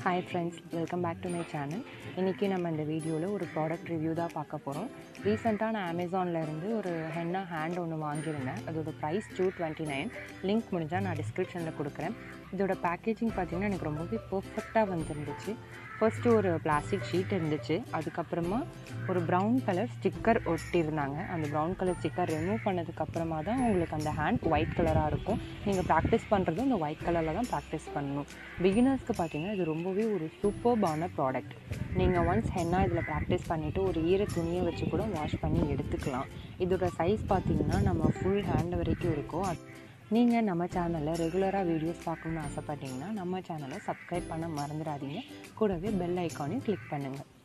hi friends welcome back to my channel இன்றைக்கி நம்ம இந்த வீடியோவில் ஒரு ப்ராடக்ட் ரிவ்யூ தான் பார்க்க போகிறோம் ரீசெண்டாக நான் அமேசானில் இருந்து ஒரு ஹென்னா ஹேண்ட் ஒன்று வாங்கியிருந்தேன் அதோட price two twenty nine link முடிஞ்சால் நான் டிஸ்கிரிப்ஷனில் கொடுக்குறேன் இதோட பேக்கேஜிங் பார்த்திங்கன்னா எனக்கு ரொம்பவே பர்ஃபெக்டாக வந்துருந்துச்சு ஃபர்ஸ்ட்டு ஒரு பிளாஸ்டிக் ஷீட் இருந்துச்சு அதுக்கப்புறமா ஒரு ப்ரௌன் கலர் ஸ்டிக்கர் ஒட்டியிருந்தாங்க அந்த ப்ரௌன் கலர் ஸ்டிக்கர் ரிமூவ் பண்ணதுக்கப்புறமா தான் உங்களுக்கு அந்த ஹேண்ட் ஒயிட் கலராக இருக்கும் நீங்கள் ப்ராக்டிஸ் பண்ணுறதும் இந்த ஒயிட் கலரில் தான் ப்ராக்டிஸ் பண்ணணும் பிகினர்ஸ்க்கு பார்த்தீங்கன்னா இது ரொம்பவே ஒரு சூப்பர்பான ப்ராடக்ட் நீங்கள் ஒன்ஸ் ஹென்னா இதில் ப்ராக்டிஸ் பண்ணிவிட்டு ஒரு ஈர துணியை வச்சு கூட வாஷ் பண்ணி எடுத்துக்கலாம் இதோட சைஸ் பார்த்தீங்கன்னா நம்ம ஃபுல் ஹேண்ட் வரைக்கும் இருக்கும் அது நீங்கள் நம்ம சேனலில் ரெகுலராக வீடியோஸ் பார்க்கணுன்னு ஆசைப்பட்டீங்கன்னா நம்ம சேனலை சப்ஸ்கிரைப் பண்ண மறந்துடாதீங்க கூடவே பெல் ஐக்கானையும் கிளிக் பண்ணுங்கள்